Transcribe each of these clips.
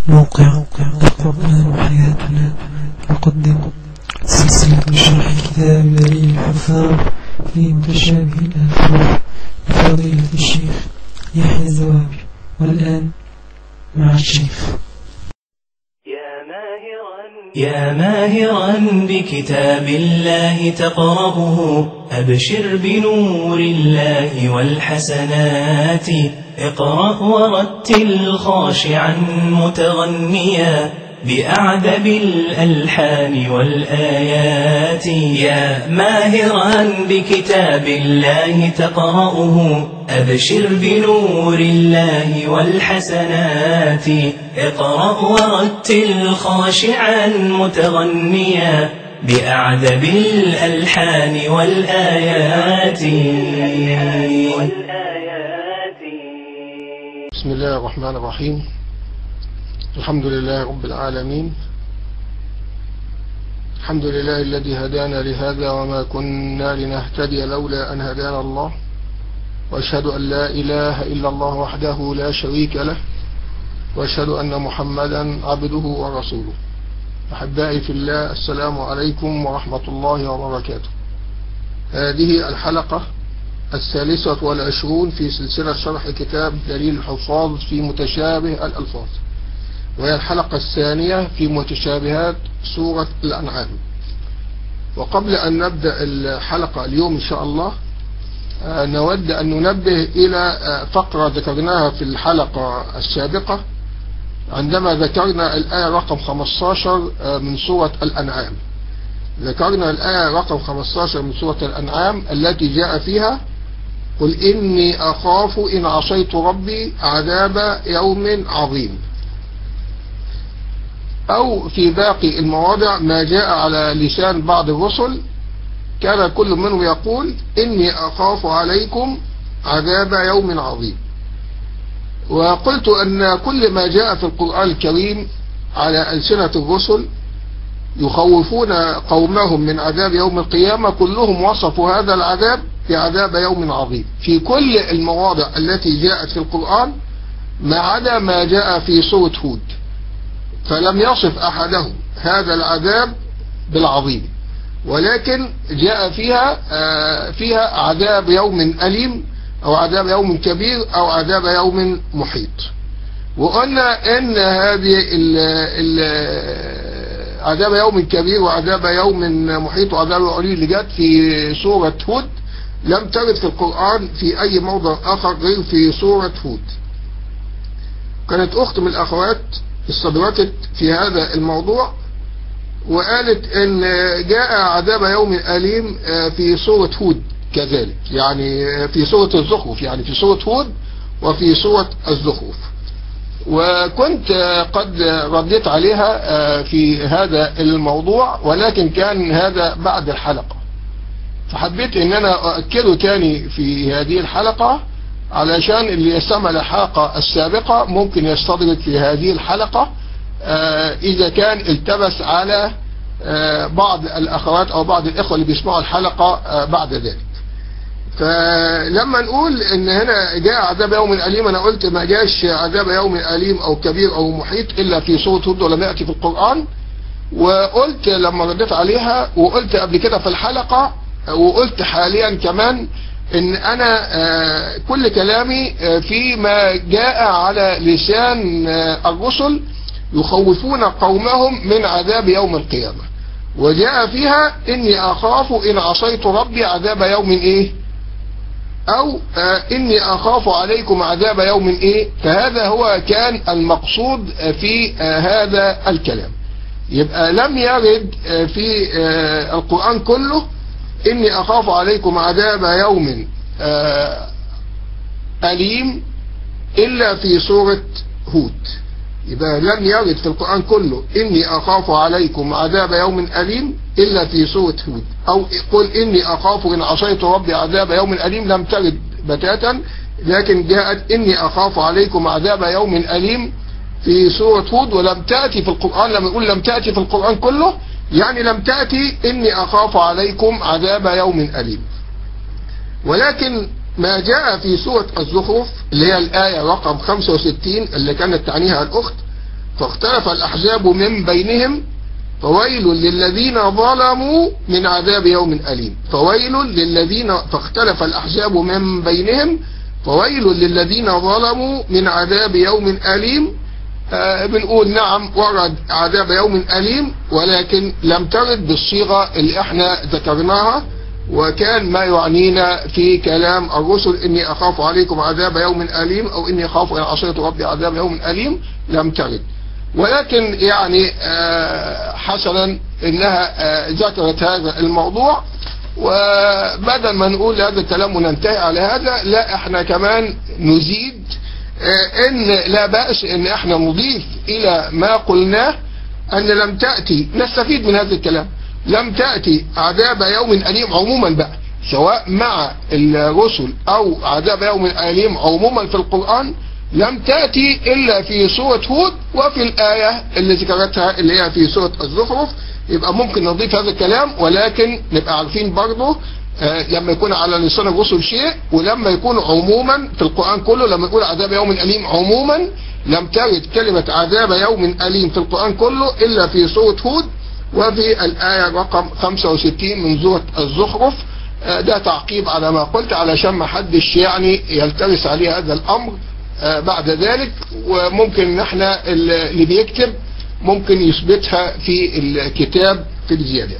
موقع القرآن حياتنا يقدم سلسلة شرح كتاب دليل الحفاظ في متشابه الألفاظ لفضيلة الشيخ يحيى الزوابي والآن مع الشيخ يا ماهرا بكتاب الله تقربه أبشر بنور الله والحسنات اقرأ ورتل خاشعا متغنيا بأعذب الألحان والآيات يا ماهرا بكتاب الله تقرأه أبشر بنور الله والحسنات اقرأ ورتل خاشعا متغنيا بأعذب الألحان والآيات بسم الله الرحمن الرحيم الحمد لله رب العالمين الحمد لله الذي هدانا لهذا وما كنا لنهتدي لولا أن هدانا الله وأشهد أن لا إله إلا الله وحده لا شريك له وأشهد أن محمدا عبده ورسوله أحبائي في الله السلام عليكم ورحمة الله وبركاته هذه الحلقة الثالثة والعشرون في سلسلة شرح كتاب دليل الحفاظ في متشابه الألفاظ وهي الحلقة الثانية في متشابهات سورة الأنعام وقبل أن نبدأ الحلقة اليوم إن شاء الله نود أن ننبه إلى فقرة ذكرناها في الحلقة السابقة عندما ذكرنا الآية رقم 15 من سورة الأنعام ذكرنا الآية رقم 15 من سورة الأنعام التي جاء فيها قل إني أخاف إن عصيت ربي عذاب يوم عظيم أو في باقي المواضع ما جاء على لسان بعض الرسل كان كل منهم يقول إني أخاف عليكم عذاب يوم عظيم وقلت أن كل ما جاء في القرآن الكريم على ألسنة الرسل يخوفون قومهم من عذاب يوم القيامة كلهم وصفوا هذا العذاب بعذاب يوم عظيم في كل المواضع التي جاءت في القرآن ما عدا ما جاء في سورة هود فلم يصف أحدهم هذا العذاب بالعظيم ولكن جاء فيها فيها عذاب يوم أليم أو عذاب يوم كبير أو عذاب يوم محيط وقلنا ان هذه ال ال عذاب يوم كبير وعذاب يوم محيط وعذاب علي اللي جت في سورة هود لم ترد في القرآن في أي موضع آخر غير في سورة هود كانت أخت من الأخوات استدركت في هذا الموضوع وقالت ان جاء عذاب يوم أليم في سورة هود كذلك يعني في سورة الزخرف يعني في سورة هود وفي سورة الزخرف وكنت قد رديت عليها في هذا الموضوع ولكن كان هذا بعد الحلقة فحبيت ان انا اؤكده تاني في هذه الحلقة علشان اللي يستمع الحلقة السابقة ممكن يستدرك في هذه الحلقة اذا كان التبس على بعض الاخوات او بعض الاخوة اللي بيسمعوا الحلقة بعد ذلك فلما نقول ان هنا جاء عذاب يوم اليم انا قلت ما جاش عذاب يوم اليم او كبير او محيط الا في سورة هود ولم يأتي في القرآن وقلت لما رديت عليها وقلت قبل كده في الحلقة وقلت حاليا كمان ان انا كل كلامي فيما جاء على لسان الرسل يخوفون قومهم من عذاب يوم القيامة وجاء فيها اني اخاف ان عصيت ربي عذاب يوم ايه او اني اخاف عليكم عذاب يوم ايه فهذا هو كان المقصود في هذا الكلام يبقى لم يرد في القرآن كله إني أخاف عليكم عذاب يوم أليم إلا في سورة هود يبقى لم يرد في القرآن كله إني أخاف عليكم عذاب يوم أليم إلا في سورة هود أو قل إني أخاف إن عصيت ربي عذاب يوم أليم لم ترد بتاتا لكن جاءت إني أخاف عليكم عذاب يوم أليم في سورة هود ولم تأتي في القرآن لما نقول لم تأتي في القرآن كله يعني لم تأتي إني أخاف عليكم عذاب يوم أليم ولكن ما جاء في سورة الزخرف اللي هي الآية رقم 65 اللي كانت تعنيها الأخت فاختلف الأحزاب من بينهم فويل للذين ظلموا من عذاب يوم أليم فويل للذين فاختلف الأحزاب من بينهم فويل للذين ظلموا من عذاب يوم أليم آه بنقول نعم ورد عذاب يوم أليم ولكن لم ترد بالصيغة اللي احنا ذكرناها وكان ما يعنينا في كلام الرسل إني أخاف عليكم عذاب يوم أليم أو إني أخاف إن عصيت ربي عذاب يوم أليم لم ترد ولكن يعني آه حسنا إنها آه ذكرت هذا الموضوع وبدل ما نقول هذا الكلام وننتهي على هذا لا احنا كمان نزيد آه ان لا بأس ان احنا نضيف الى ما قلناه ان لم تأتي نستفيد من هذا الكلام لم تأتي عذاب يوم أليم عموما بقى سواء مع الرسل أو عذاب يوم أليم عموما في القرآن لم تأتي إلا في سورة هود وفي الآية اللي ذكرتها اللي هي في سورة الزخرف يبقى ممكن نضيف هذا الكلام ولكن نبقى عارفين برضه آه لما يكون على لسان الرسل شيء ولما يكون عموما في القرآن كله لما يقول عذاب يوم أليم عموما لم ترد كلمة عذاب يوم أليم في القرآن كله إلا في سورة هود وفي الآية رقم 65 من سورة الزخرف ده تعقيب على ما قلت علشان ما حدش يعني يلتبس عليه هذا الأمر بعد ذلك وممكن ان احنا اللي بيكتب ممكن يثبتها في الكتاب في الزيادات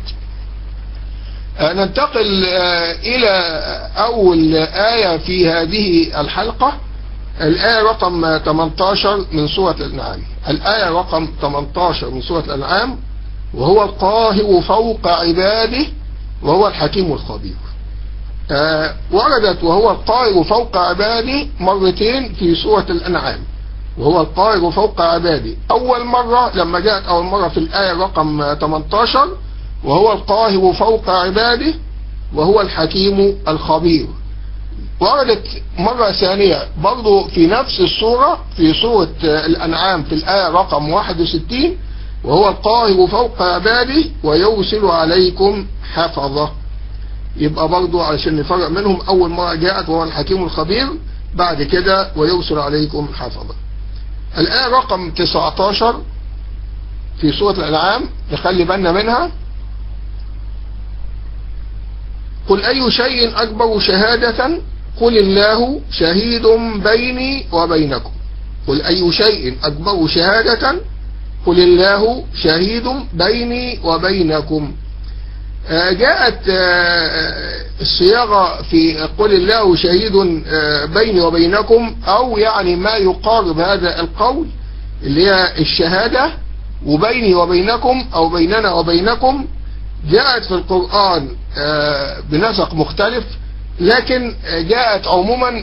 ننتقل إلى أول آية في هذه الحلقة الآية رقم 18 من سورة الأنعام الآية رقم 18 من سورة الأنعام وهو القاهر فوق عباده وهو الحكيم الخبير آه وردت وهو القاهر فوق عباده مرتين في سورة الأنعام وهو القاهر فوق عباده أول مرة لما جاءت أول مرة في الآية رقم 18 وهو القاهر فوق عباده وهو الحكيم الخبير وردت مرة ثانية برضو في نفس السورة في سورة الأنعام في الآية رقم 61 وهو القاهر فوق عباده ويرسل عليكم حفظه يبقى برضو علشان نفرق منهم أول مرة جاءت وهو الحكيم الخبير بعد كده ويرسل عليكم حفظه الآية رقم 19 في سورة الأنعام نخلي بالنا منها قل أي شيء أكبر شهادة قل الله شهيد بيني وبينكم قل أي شيء أكبر شهادة قل الله شهيد بيني وبينكم جاءت الصياغة في قل الله شهيد بيني وبينكم أو يعني ما يقارب هذا القول اللي هي الشهادة وبيني وبينكم أو بيننا وبينكم جاءت في القرآن بنسق مختلف لكن جاءت عموما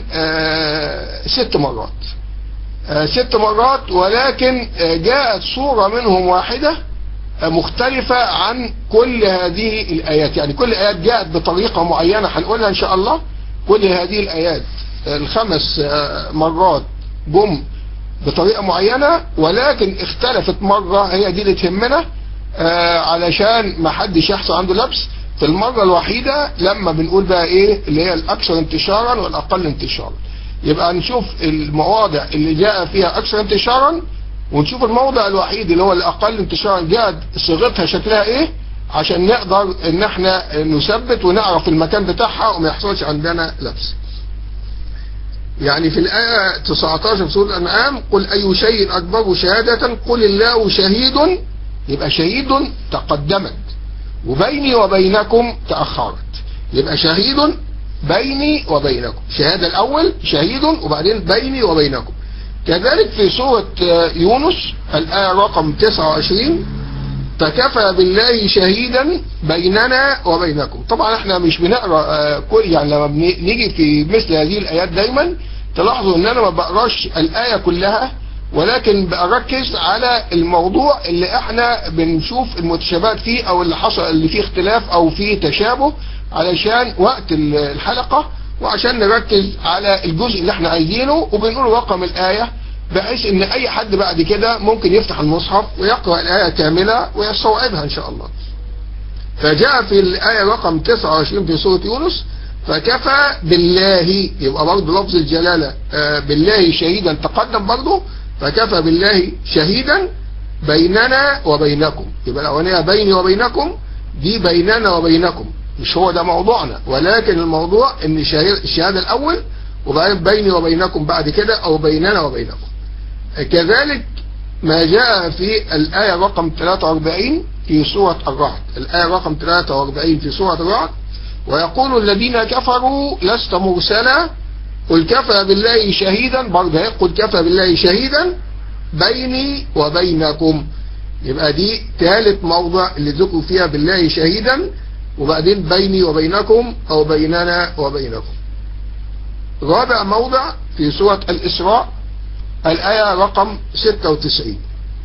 ست مرات ست مرات ولكن جاءت صورة منهم واحدة مختلفة عن كل هذه الآيات يعني كل آيات جاءت بطريقة معينة هنقولها إن شاء الله كل هذه الآيات الخمس مرات جم بطريقة معينة ولكن اختلفت مرة هي دي اللي تهمنا علشان ما حدش يحصل عنده لبس في المرة الوحيدة لما بنقول بقى ايه اللي هي الاكثر انتشارا والاقل انتشارا يبقى نشوف المواضع اللي جاء فيها اكثر انتشارا ونشوف الموضع الوحيد اللي هو الاقل انتشارا جاءت صيغتها شكلها ايه عشان نقدر ان احنا نثبت ونعرف المكان بتاعها وما يحصلش عندنا لبس يعني في الآية 19 في سورة الأنعام قل أي شيء أكبر شهادة قل الله شهيد يبقى شهيد تقدمت وبيني وبينكم تأخرت يبقى شهيد بيني وبينكم شهادة الأول شهيد وبعدين بيني وبينكم كذلك في سورة يونس الآية رقم 29 فكفى بالله شهيدا بيننا وبينكم طبعا احنا مش بنقرا كل يعني لما بنيجي في مثل هذه الايات دايما تلاحظوا ان انا ما بقراش الايه كلها ولكن بركز على الموضوع اللي احنا بنشوف المتشابهات فيه او اللي حصل اللي فيه اختلاف او فيه تشابه علشان وقت الحلقة وعشان نركز على الجزء اللي احنا عايزينه وبنقول رقم الآية بحيث ان اي حد بعد كده ممكن يفتح المصحف ويقرأ الآية كاملة ويستوعبها ان شاء الله فجاء في الآية رقم 29 في سورة يونس فكفى بالله يبقى برضه لفظ الجلالة بالله شهيدا تقدم برضه فكفى بالله شهيدا بيننا وبينكم يبقى الأولانية بيني وبينكم دي بيننا وبينكم مش هو ده موضوعنا ولكن الموضوع ان الشهادة الأول وبعدين بيني وبينكم بعد كده أو بيننا وبينكم كذلك ما جاء في الآية رقم 43 في سورة الرعد الآية رقم 43 في سورة الرعد ويقول الذين كفروا لست مرسلا قل كفى بالله شهيدا برضه قل كفى بالله شهيدا بيني وبينكم يبقى دي ثالث موضع اللي ذكروا فيها بالله شهيدا وبعدين بيني وبينكم او بيننا وبينكم رابع موضع في سورة الإسراء الآية رقم 96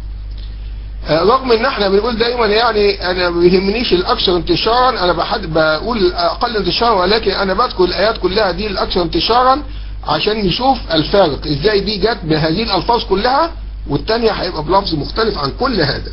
رغم ان احنا بنقول دايما يعني انا ما بيهمنيش الاكثر انتشارا انا بحد بقول اقل انتشارا ولكن انا بذكر الايات كلها دي الاكثر انتشارا عشان نشوف الفارق ازاي دي جت بهذه الالفاظ كلها والتانية هيبقى بلفظ مختلف عن كل هذا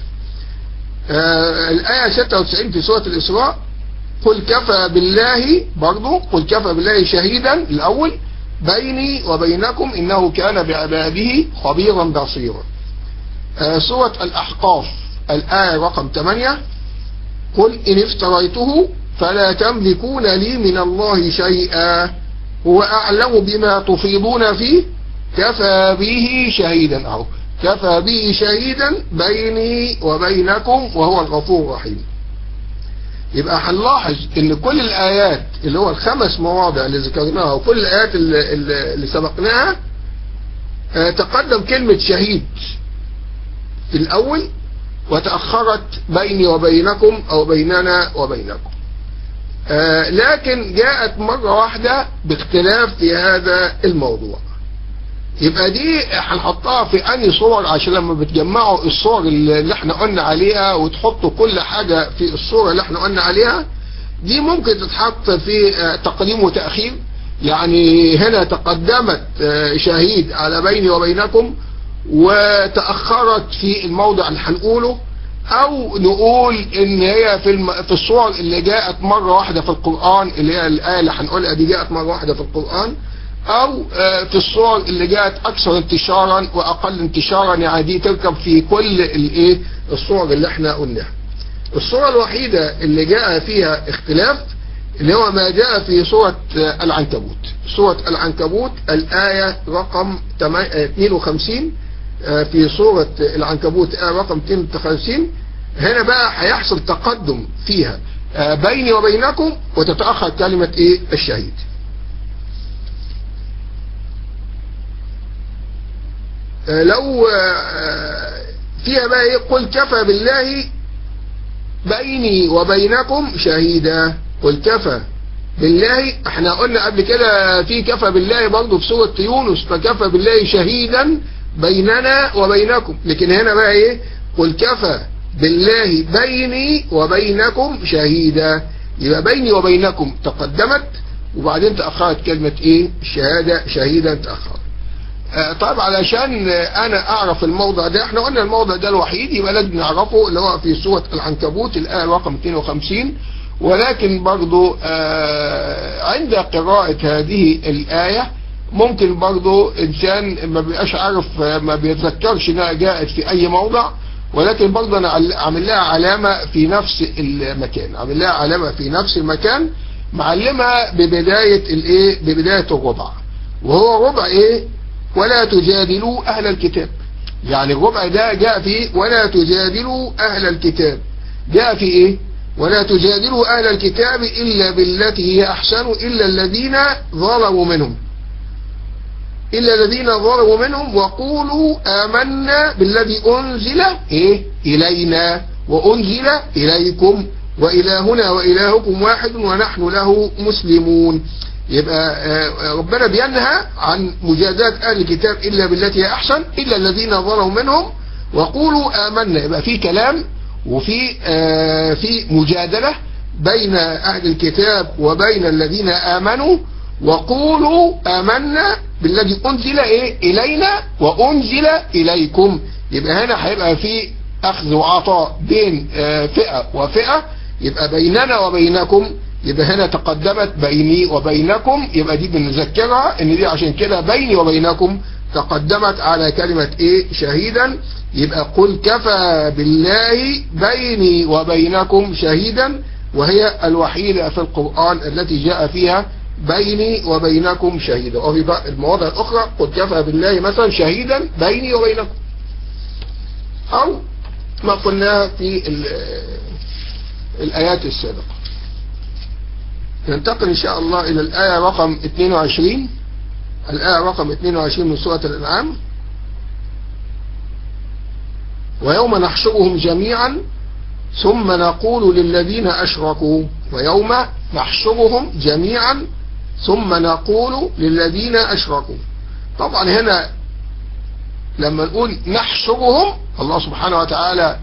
آه الايه 96 في سوره الاسراء قل كفى بالله برضو قل كفى بالله شهيدا الاول بيني وبينكم انه كان بعباده خبيرا بصيرا سورة الأحقاف الآية رقم 8 قل إن افتريته فلا تملكون لي من الله شيئا هو أعلم بما تفيضون فيه كفى به شهيدا أو كفى به شهيدا بيني وبينكم وهو الغفور الرحيم يبقى هنلاحظ ان كل الآيات اللي هو الخمس مواضع اللي ذكرناها وكل الآيات اللي, اللي سبقناها تقدم كلمة شهيد في الأول وتأخرت بيني وبينكم أو بيننا وبينكم آه لكن جاءت مرة واحدة باختلاف في هذا الموضوع يبقى دي هنحطها في أنهي صور عشان لما بتجمعوا الصور اللي احنا قلنا عليها وتحطوا كل حاجة في الصورة اللي احنا قلنا عليها دي ممكن تتحط في آه تقديم وتأخير يعني هنا تقدمت آه شهيد على بيني وبينكم وتأخرت في الموضع اللي هنقوله او نقول ان هي في الم... في الصور اللي جاءت مرة واحدة في القرآن اللي هي الآية اللي هنقولها دي جاءت مرة واحدة في القرآن او في الصور اللي جاءت اكثر انتشارا واقل انتشارا يعني دي تركب في كل الايه الصور اللي احنا قلناها الصورة الوحيدة اللي جاء فيها اختلاف اللي هو ما جاء في سورة العنكبوت سورة العنكبوت الآية رقم 52 في سورة العنكبوت آية رقم 52 هنا بقى هيحصل تقدم فيها بيني وبينكم وتتأخر كلمة ايه الشهيد لو فيها بقى ايه قل كفى بالله بيني وبينكم شهيدا قل كفى بالله احنا قلنا قبل كده في كفى بالله برضه في سورة يونس فكفى بالله شهيدا بيننا وبينكم لكن هنا بقى ايه قل كفى بالله بيني وبينكم شهيدا يبقى بيني وبينكم تقدمت وبعدين تأخرت كلمة ايه الشهادة شهيدا تأخرت آه طيب علشان انا اعرف الموضع ده احنا قلنا الموضع ده الوحيد يبقى لازم نعرفه اللي هو في سورة العنكبوت الآية رقم 250 ولكن برضو آه عند قراءة هذه الآية ممكن برضو انسان ما بيبقاش عارف ما بيتذكرش انها جاءت في اي موضع ولكن برضو انا عامل لها علامة في نفس المكان عامل لها علامة في نفس المكان معلمها ببداية الايه ببداية الربع وهو ربع ايه ولا تجادلوا اهل الكتاب يعني الربع ده جاء فيه ولا تجادلوا اهل الكتاب جاء في ايه ولا تجادلوا اهل الكتاب الا بالتي هي احسن الا الذين ظلموا منهم إلا الذين ظلموا منهم وقولوا آمنا بالذي أنزل إيه إلينا وأنزل إليكم وإلهنا وإلهكم واحد ونحن له مسلمون يبقى ربنا بينهى عن مجادلة أهل الكتاب إلا بالتي هي أحسن إلا الذين ظلموا منهم وقولوا آمنا يبقى في كلام وفي في مجادلة بين أهل الكتاب وبين الذين آمنوا وقولوا آمنا بالذي أنزل إيه إلينا وأنزل إليكم يبقى هنا هيبقى في أخذ وعطاء بين فئة وفئة يبقى بيننا وبينكم يبقى هنا تقدمت بيني وبينكم يبقى دي بنذكرها ان دي عشان كده بيني وبينكم تقدمت على كلمة ايه شهيدا يبقى قل كفى بالله بيني وبينكم شهيدا وهي الوحيدة في القرآن التي جاء فيها بيني وبينكم شهيدا وفي المواضع الأخرى قل كفى بالله مثلا شهيدا بيني وبينكم أو ما قلناه في الآيات السابقة ننتقل إن شاء الله إلى الآية رقم 22 الآية رقم 22 من سورة الأنعام ويوم نحشرهم جميعا ثم نقول للذين أشركوا ويوم نحشرهم جميعا ثم نقول للذين أشركوا طبعا هنا لما نقول نحشرهم الله سبحانه وتعالى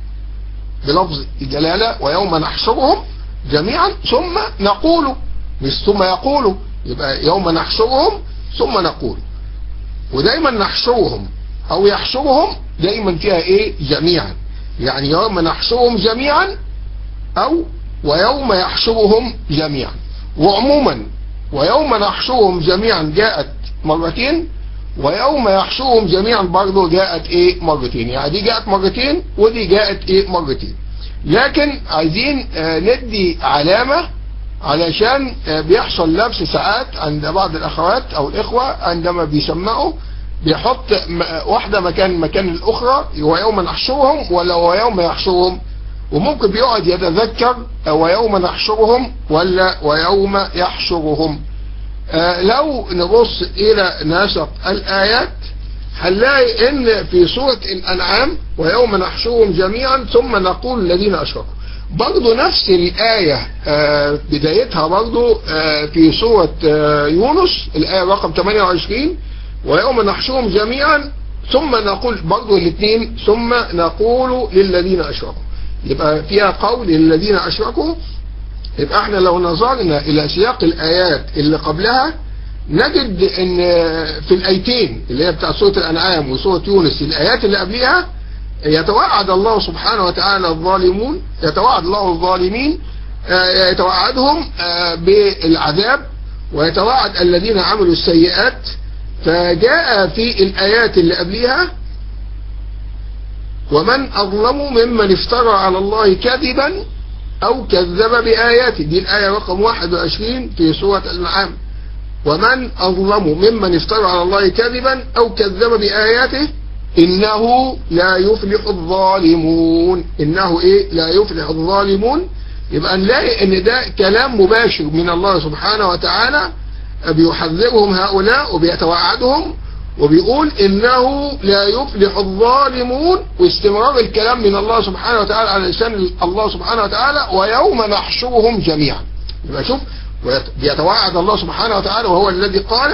بلفظ الجلالة ويوم نحشرهم جميعا ثم نقول مش ثم يقولوا يبقى يوم نحشرهم ثم نقول ودايما نحشرهم او يحشرهم دايما فيها ايه جميعا يعني يوم نحشرهم جميعا او ويوم يحشرهم جميعا وعموما ويوم نحشرهم جميعا جاءت مرتين ويوم يحشرهم جميعا برضه جاءت ايه مرتين يعني دي جاءت مرتين ودي جاءت ايه مرتين لكن عايزين آه ندي علامة علشان آه بيحصل لبس ساعات عند بعض الاخوات او الاخوة عندما بيسمعوا بيحط واحدة مكان مكان الاخرى ويوم نحشرهم ولا ويوم يحشرهم وممكن بيقعد يتذكر ويوم نحشرهم ولا ويوم يحشرهم آه لو نبص الى نسق الايات هنلاقي ان في سورة الانعام ويوم نحشرهم جميعا ثم نقول الذين اشركوا برضو نفس الآية آه بدايتها برضو آه في سورة يونس الآية رقم 28 ويوم نحشرهم جميعا ثم نقول برضو الاثنين ثم نقول للذين اشركوا يبقى فيها قول للذين اشركوا يبقى احنا لو نظرنا الى سياق الايات اللي قبلها نجد ان في الايتين اللي هي بتاع سورة الانعام وسورة يونس الايات اللي قبلها يتوعد الله سبحانه وتعالى الظالمون يتوعد الله الظالمين يتوعدهم بالعذاب ويتوعد الذين عملوا السيئات فجاء في الايات اللي قبلها ومن اظلم ممن افترى على الله كذبا او كذب بآياته دي الآية رقم 21 في سورة الأنعام ومن أظلم ممن افترى على الله كذبا او كذب بآياته إنه لا يفلح الظالمون إنه إيه لا يفلح الظالمون يبقى نلاقي إن ده كلام مباشر من الله سبحانه وتعالى بيحذرهم هؤلاء وبيتوعدهم وبيقول إنه لا يفلح الظالمون واستمرار الكلام من الله سبحانه وتعالى على لسان الله سبحانه وتعالى ويوم نحشرهم جميعا يبقى شوف بيتوعد الله سبحانه وتعالى وهو الذي قال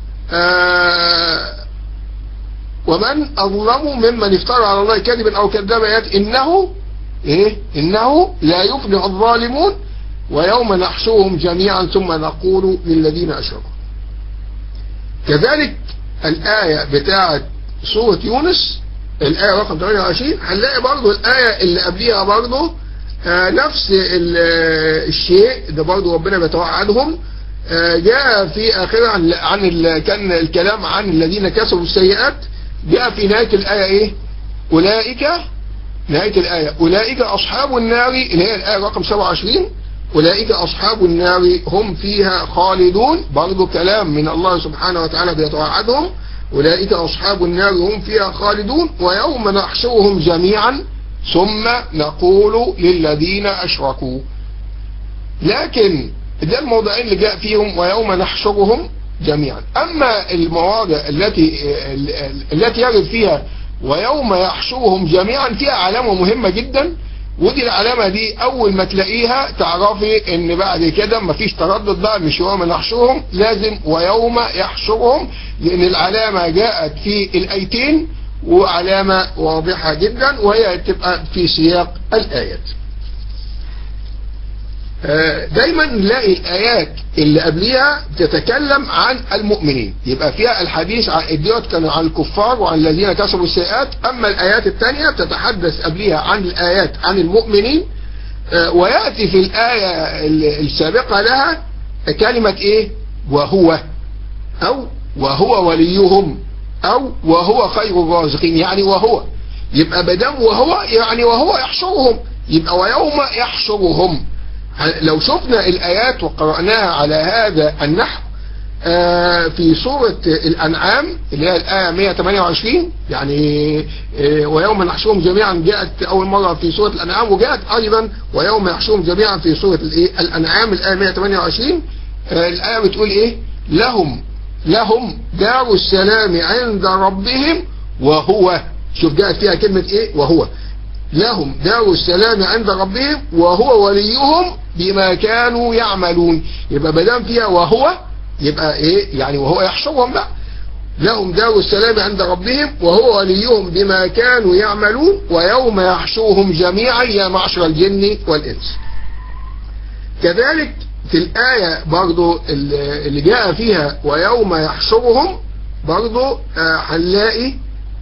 آه ومن أظلم ممن افترى على الله كذبا أو كذب آيات إنه إيه إنه لا يفلح الظالمون ويوم نحشرهم جميعا ثم نقول للذين أشركوا كذلك الآية بتاعة سورة يونس الآية رقم 28 هنلاقي برضو الآية اللي قبليها برضو آه نفس الشيء ده برضو ربنا بيتوعدهم آه جاء في آخرها عن, عن كان الكلام عن الذين كسبوا السيئات جاء في نهاية الآية إيه أولئك نهاية الآية أولئك أصحاب النار اللي هي الآية رقم 27 أولئك أصحاب النار هم فيها خالدون برضو كلام من الله سبحانه وتعالى بيتوعدهم أولئك أصحاب النار هم فيها خالدون ويوم نحشرهم جميعا ثم نقول للذين أشركوا لكن ده الموضعين اللي جاء فيهم ويوم نحشرهم جميعا أما المواضع التي التي يرد فيها ويوم يحشرهم جميعا فيها علامة مهمة جدا ودي العلامة دي أول ما تلاقيها تعرفي إن بعد كده مفيش تردد بقى مش يوم نحشرهم لازم ويوم يحشرهم لأن العلامة جاءت في الآيتين وعلامة واضحة جدا وهي تبقى في سياق الآيات دايما نلاقي الآيات اللي قبليها تتكلم عن المؤمنين يبقى فيها الحديث عن الديوت كانوا عن الكفار وعن الذين كسبوا السيئات أما الآيات الثانية تتحدث قبليها عن الآيات عن المؤمنين ويأتي في الآية السابقة لها كلمة إيه وهو أو وهو وليهم او وهو خير الرازقين يعني وهو يبقى بدم وهو يعني وهو يحشرهم يبقى ويوم يحشرهم لو شفنا الآيات وقرأناها على هذا النحو آه في سورة الأنعام اللي هي الآية 128 يعني آه ويوم نحشرهم جميعا جاءت أول مرة في سورة الأنعام وجاءت أيضا ويوم يحشرهم جميعا في سورة الأنعام الآية 128 آه الآية بتقول إيه لهم لهم دار السلام عند ربهم وهو شوف جاءت فيها كلمة إيه وهو لهم دار السلام عند ربهم وهو وليهم بما كانوا يعملون يبقى بدام فيها وهو يبقى ايه يعني وهو يحشرهم بقى لهم دار السلام عند ربهم وهو وليهم بما كانوا يعملون ويوم يحشرهم جميعا يا معشر الجن والإنس كذلك في الآية برضو اللي جاء فيها ويوم يحشرهم برضو هنلاقي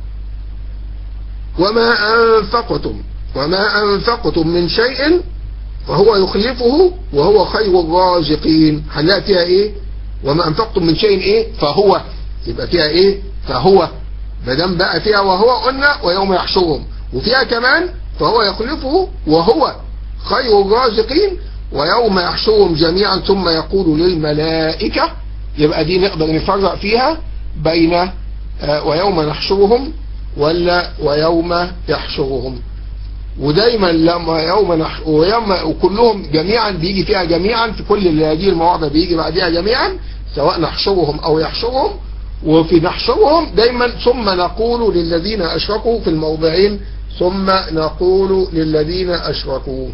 وما أنفقتم وما أنفقتم من شيء فهو يخلفه وهو خير الرازقين هنلاقي فيها ايه وما أنفقتم من شيء ايه فهو يبقى فيها ايه فهو مادام بقى فيها وهو قلنا ويوم يحشرهم وفيها كمان فهو يخلفه وهو خير الرازقين ويوم يحشرهم جميعا ثم يقول للملائكة يبقى دي نقدر نفرق فيها بين آه ويوم نحشرهم ولا ويوم يحشرهم ودايما لما يوم نح... ويوم وكلهم جميعا بيجي فيها جميعا في كل هذه المواضع بيجي بعدها جميعا سواء نحشرهم او يحشرهم وفي نحشرهم دايما ثم نقول للذين اشركوا في الموضعين ثم نقول للذين اشركوا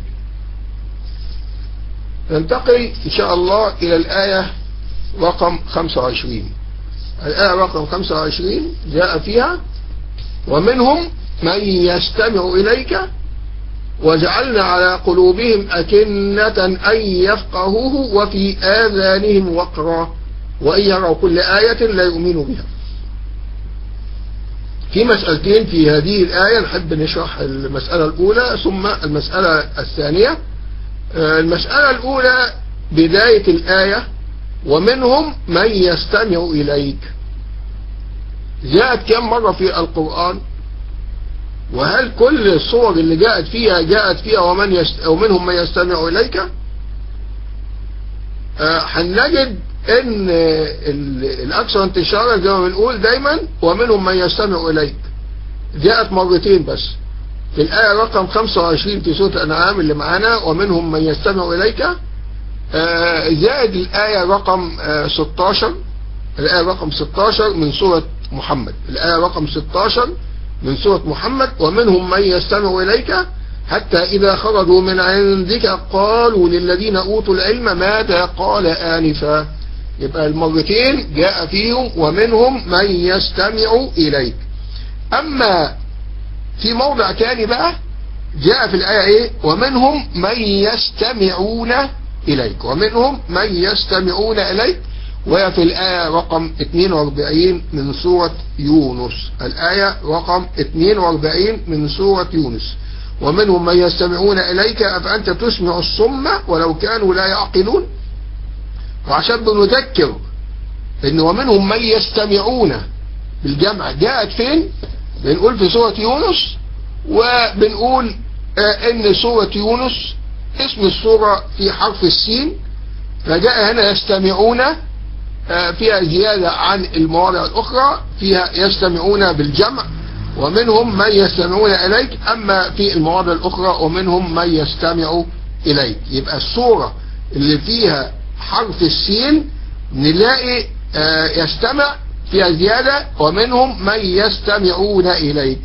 ننتقل ان شاء الله الى الايه رقم 25 الايه رقم 25 جاء فيها ومنهم من يستمع إليك وجعلنا على قلوبهم أكنة أن يفقهوه وفي آذانهم وقرا وإن يروا كل آية لا يؤمنوا بها في مسألتين في هذه الآية نحب نشرح المسألة الأولى ثم المسألة الثانية المسألة الأولى بداية الآية ومنهم من يستمع إليك جاءت كم مرة في القرآن وهل كل الصور اللي جاءت فيها جاءت فيها ومن يست... ومنهم من يستمع إليك هنجد آه ان الاكثر انتشارا زي ما بنقول دايما ومنهم من يستمع اليك جاءت مرتين بس في الآية رقم 25 في سورة الأنعام اللي معانا ومنهم من يستمع إليك آه زائد الآية رقم آه 16 الآية رقم 16 من سورة محمد الآية رقم 16 من سورة محمد ومنهم من يستمع إليك حتى إذا خرجوا من عندك قالوا للذين أوتوا العلم ماذا قال آنفا يبقى المرتين جاء فيهم ومنهم من يستمع إليك أما في موضع تاني بقى جاء في الآية إيه ومنهم من يستمعون إليك ومنهم من يستمعون إليك وهي في الآية رقم 42 من سورة يونس الآية رقم 42 من سورة يونس ومنهم من يستمعون إليك أفأنت تسمع الصم ولو كانوا لا يعقلون وعشان بنذكر إن ومنهم من يستمعون بالجمع جاءت فين بنقول في سورة يونس وبنقول آه إن سورة يونس اسم السورة في حرف السين فجاء هنا يستمعون فيها زيادة عن المواضع الأخرى فيها يستمعون بالجمع ومنهم من يستمعون إليك أما في المواضع الأخرى ومنهم من يستمع إليك يبقى الصورة اللي فيها حرف السين نلاقي يستمع فيها زيادة ومنهم من يستمعون إليك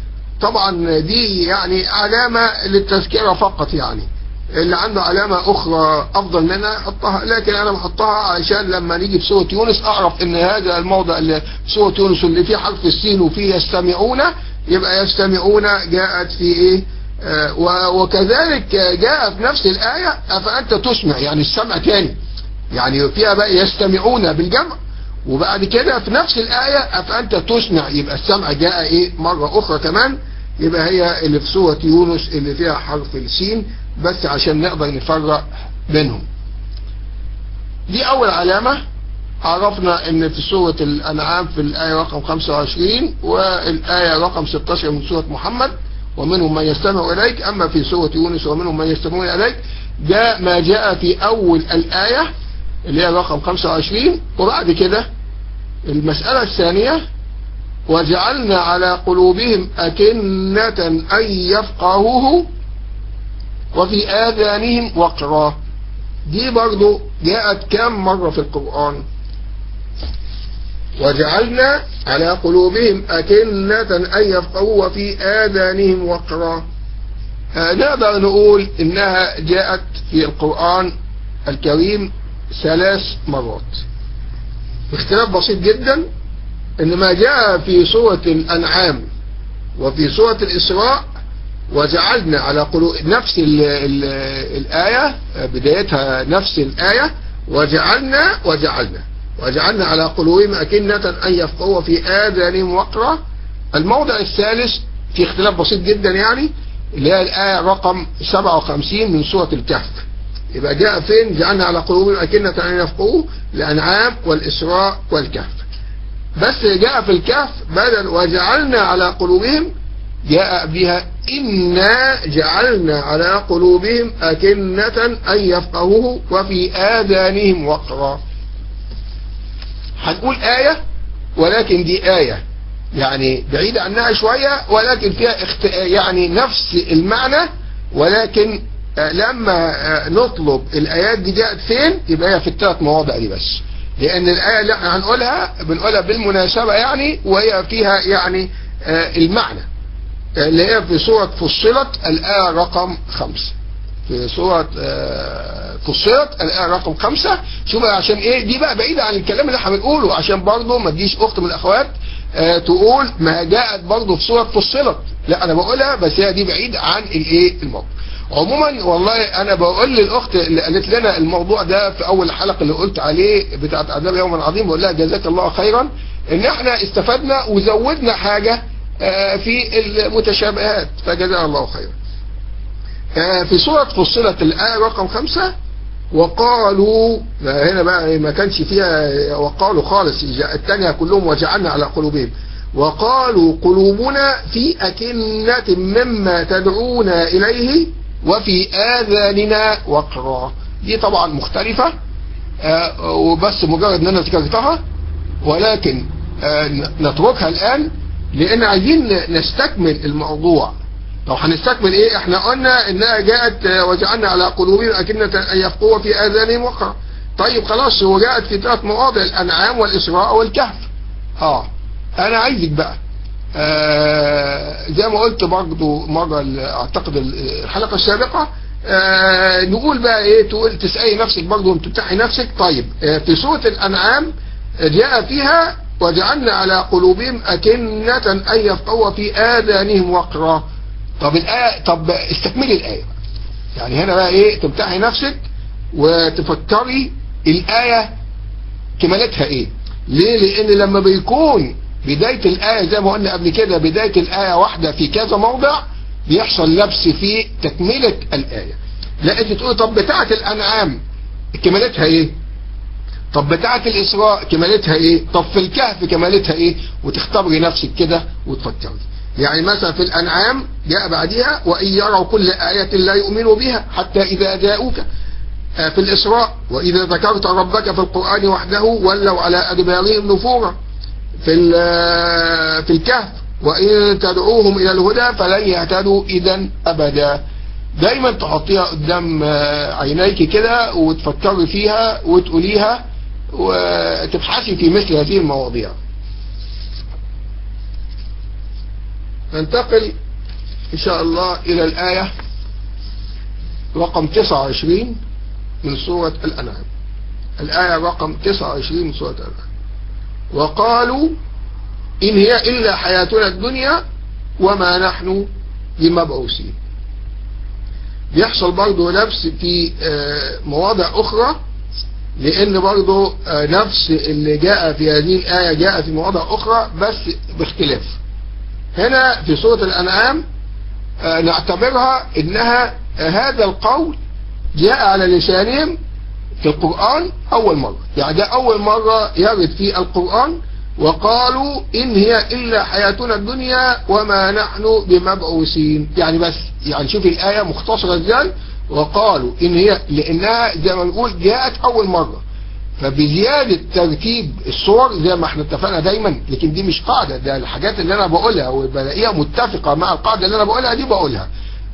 طبعا دي يعني علامة للتذكرة فقط يعني اللي عنده علامة أخرى أفضل منها حطها لكن أنا بحطها عشان لما نيجي في سورة يونس أعرف إن هذا الموضع اللي في سورة يونس اللي فيه حرف السين وفيه يستمعون يبقى يستمعون جاءت في إيه آه وكذلك جاء في نفس الآية أفأنت تسمع يعني السمع تاني يعني فيها بقى يستمعون بالجمع وبعد كده في نفس الآية أفأنت تسمع يبقى السمع جاء إيه مرة أخرى كمان يبقى هي اللي في سورة يونس اللي فيها حرف السين بس عشان نقدر نفرق بينهم دي أول علامة عرفنا ان في سورة الانعام في الاية رقم 25 والاية رقم 16 من سورة محمد ومنهم من يستمع اليك اما في سورة يونس ومنهم من يستمعون اليك ده ما جاء في اول الاية اللي هي رقم 25 وبعد كده المسألة الثانية وجعلنا على قلوبهم أكنة أن يفقهوه وفي آذانهم وقرا دي برضو جاءت كم مرة في القرآن وجعلنا على قلوبهم أكنة أن يفقهوا وفي آذانهم وقرا آه نقدر نقول إنها جاءت في القرآن الكريم ثلاث مرات باختلاف بسيط جدا إن ما جاء في سورة الأنعام وفي سورة الإسراء وجعلنا على قلوب نفس ال ال الآية بدايتها نفس الآية وجعلنا وجعلنا وجعلنا على قلوبهم أكنة أن يفقهوا في آذانهم وقرا الموضع الثالث في اختلاف بسيط جدا يعني اللي هي الآية رقم 57 من سورة الكهف يبقى جاء فين جعلنا على قلوبهم أكنة أن يفقهوا الأنعام والإسراء والكهف بس جاء في الكهف بدل وجعلنا على قلوبهم جاء بها إنا جعلنا على قلوبهم أكنة أن يفقهوه وفي آذانهم وقرا هنقول آية ولكن دي آية يعني بعيدة عنها شوية ولكن فيها اخت... يعني نفس المعنى ولكن لما نطلب الآيات دي جاءت فين يبقى هي في الثلاث مواضع دي بس لأن الآية اللي احنا هنقولها بنقولها بالمناسبة يعني وهي فيها يعني المعنى اللي هي في سورة فصلت الآية رقم خمسة في سورة فصلت الآية رقم خمسة شوف عشان ايه دي بقى بعيدة عن الكلام اللي احنا بنقوله عشان برضه ما تجيش اخت من الاخوات تقول ما جاءت برضه في سورة فصلت لا انا بقولها بس هي دي بعيد عن الايه الموضوع عموما والله انا بقول للاخت اللي قالت لنا الموضوع ده في اول الحلقة اللي قلت عليه بتاعت عذاب يوم عظيم بقول لها جزاك الله خيرا ان احنا استفدنا وزودنا حاجة في المتشابهات فجزاها الله خيرا في سورة فصلت الآية رقم خمسة وقالوا هنا بقى ما كانش فيها وقالوا خالص الثانية كلهم وجعلنا على قلوبهم وقالوا قلوبنا في أكنة مما تدعونا إليه وفي آذاننا وقرا دي طبعا مختلفة وبس مجرد ان انا ذكرتها ولكن نتركها الآن لان عايزين نستكمل الموضوع لو هنستكمل ايه احنا قلنا انها جاءت وجعلنا على قلوبهم اكنة ان يفقهوا في اذانهم وقرا طيب خلاص هو جاءت في ثلاث مواضع الانعام والاسراء والكهف اه انا عايزك بقى آه زي ما قلت برضه مرة اعتقد الحلقة السابقة آه نقول بقى ايه تقول تسألي نفسك برضه وتمتحي نفسك طيب آه في سورة الانعام جاء فيها وجعلنا على قلوبهم أكنة أن يفقهوا في آذانهم وقرا طب الآية طب استكملي الآية يعني هنا بقى إيه تمتحي نفسك وتفكري الآية كمالتها إيه ليه لأن لما بيكون بداية الآية زي ما قلنا قبل كده بداية الآية واحدة في كذا موضع بيحصل لبس في تكملة الآية لا انت تقول طب بتاعة الأنعام كمالتها إيه طب بتاعة الإسراء كمالتها ايه طب في الكهف كمالتها ايه وتختبري نفسك كده وتفكري يعني مثلا في الأنعام جاء بعدها وإن يروا كل آية لا يؤمنوا بها حتى إذا جاءوك في الإسراء وإذا ذكرت ربك في القرآن وحده ولوا على أدبارهم نفورا في في الكهف وإن تدعوهم إلى الهدى فلن يهتدوا إذا أبدا دايما تحطيها قدام عينيك كده وتفكري فيها وتقوليها وتبحثي في مثل هذه المواضيع ننتقل إن شاء الله إلى الآية رقم 29 من سورة الأنعام الآية رقم 29 من سورة الأنعام وقالوا إن هي إلا حياتنا الدنيا وما نحن بمبعوثين بيحصل برضه نفس في مواضع أخرى لأن برضه نفس اللي جاء في هذه الآية جاء في مواضع أخرى بس باختلاف هنا في سورة الأنعام نعتبرها إنها هذا القول جاء على لسانهم في القرآن أول مرة يعني ده أول مرة يرد في القرآن وقالوا إن هي إلا حياتنا الدنيا وما نحن بمبعوثين يعني بس يعني شوف الآية مختصرة ازاي وقالوا إن هي لأنها زي ما نقول جاءت أول مرة فبزيادة ترتيب الصور زي ما احنا اتفقنا دايما لكن دي مش قاعدة ده الحاجات اللي انا بقولها وبلاقيها متفقة مع القاعدة اللي انا بقولها دي بقولها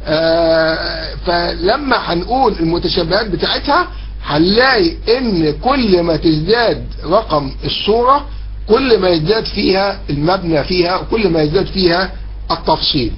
آه فلما هنقول المتشابهات بتاعتها هنلاقي ان كل ما تزداد رقم الصورة كل ما يزداد فيها المبنى فيها وكل ما يزداد فيها التفصيل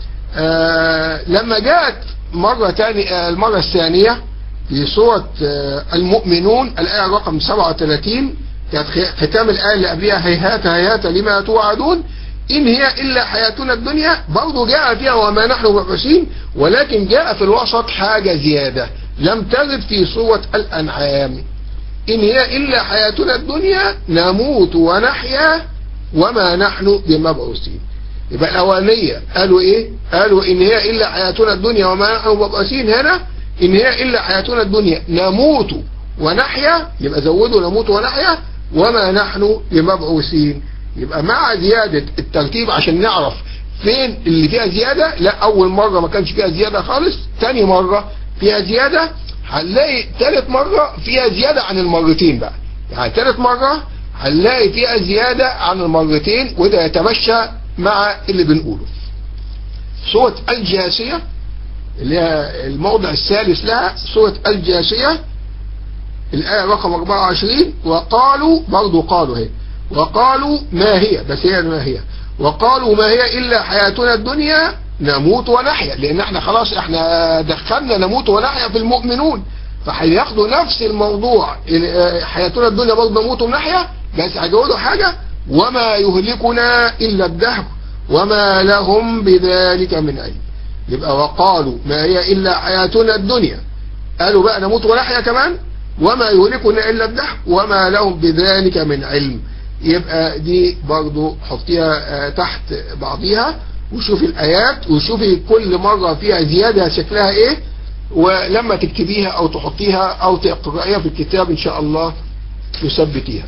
آه لما جاءت مرة تانية المرة الثانية في سورة المؤمنون الآية رقم 37 كانت ختام الآية اللي قبلها هيهات هيهات لما توعدون إن هي إلا حياتنا الدنيا برضه جاء فيها وما نحن مبعوثين ولكن جاء في الوسط حاجة زيادة لم ترد في سورة الأنعام إن هي إلا حياتنا الدنيا نموت ونحيا وما نحن بمبعوثين يبقى الأولانية قالوا إيه قالوا إن هي إلا حياتنا الدنيا وما نحن مبعوثين هنا إن هي إلا حياتنا الدنيا نموت ونحيا يبقى زودوا نموت ونحيا وما نحن بمبعوثين يبقى مع زيادة الترتيب عشان نعرف فين اللي فيها زيادة لا أول مرة ما كانش فيها زيادة خالص تاني مرة فيها زيادة هنلاقي تالت مرة فيها زيادة عن المرتين بقى يعني تالت مرة هنلاقي فيها زيادة عن المرتين وده يتمشى مع اللي بنقوله سورة الجاسية اللي هي الموضع الثالث لها سورة الجاسية الآية رقم 24 وقالوا برضو قالوا هي وقالوا ما هي بس هي ما هي وقالوا ما هي إلا حياتنا الدنيا نموت ونحيا لأن احنا خلاص احنا دخلنا نموت ونحيا في المؤمنون فهياخدوا نفس الموضوع حياتنا الدنيا برضه نموت ونحيا بس هيقولوا حاجة وما يهلكنا إلا الدهر وما لهم بذلك من علم يبقى وقالوا ما هي إلا حياتنا الدنيا قالوا بقى نموت ونحيا كمان وما يهلكنا إلا الدهر وما لهم بذلك من علم يبقى دي برضو حطيها تحت بعضيها وشوفي الآيات وشوفي كل مرة فيها زيادة شكلها ايه ولما تكتبيها او تحطيها او تقرأيها في الكتاب ان شاء الله تثبتيها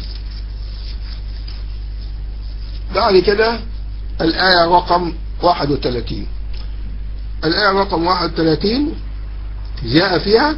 بعد كده الآية رقم 31 الآية رقم 31 جاء فيها